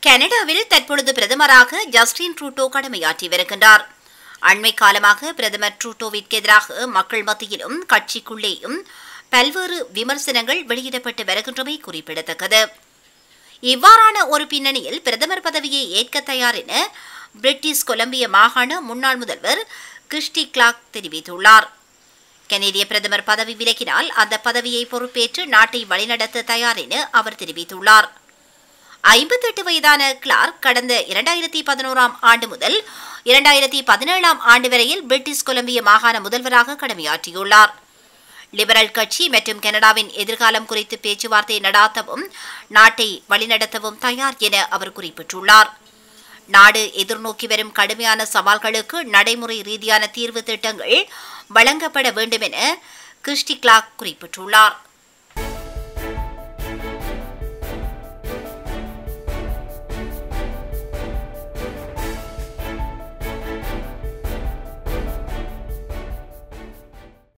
கனடாவில் தற்பொழுது பிரதமராக ஜஸ்டின் ட்ரூட்டோ கடமையாற்றி வருகின்றார் அண்மை காலமாக பிரதமர் ட்ரூட்டோவிற்கு எதிராக மக்கள் மத்தியிலும் கட்சிக்குள்ளேயும் பல்வேறு விமர்சனங்கள் வெளியிடப்பட்டு வருகின்றமை குறிப்பிடத்தக்கது இவ்வாறான ஒரு பின்னணியில் பிரதமர் பதவியை ஏற்க தயார் என பிரிட்டிஷ் கொலம்பிய மாகாண முன்னாள் முதல்வர் கிறிஸ்டி கிளாக் தெரிவித்துள்ளார் கனேடிய பிரதமர் பதவி விலகினால் அந்த பதவியை பொறுப்பேற்று நாட்டை வழிநடத்த தயார் என அவர் தெரிவித்துள்ளார் ஐம்பத்தெட்டு வயதான கிளார்க் கடந்த இரண்டாயிரத்தி பதினோராம் ஆண்டு முதல் இரண்டாயிரத்தி பதினேழாம் ஆண்டு வரையில் பிரிட்டிஷ் கொலம்பிய மாகாண முதல்வராக கடமையாற்றியுள்ளார் லிபரல் கட்சி மற்றும் கனடாவின் எதிர்காலம் குறித்து பேச்சுவார்த்தை நடாத்தவும் நாட்டை வழிநடத்தவும் தயார் என அவர் குறிப்பிட்டுள்ளார் நாடு எதிர்நோக்கி வரும் கடுமையான சவால்களுக்கு நடைமுறை ரீதியான தீர்வு திட்டங்கள் வழங்கப்பட வேண்டும் என கிறிஸ்டி கிளாக் குறிப்பிட்டுள்ளார்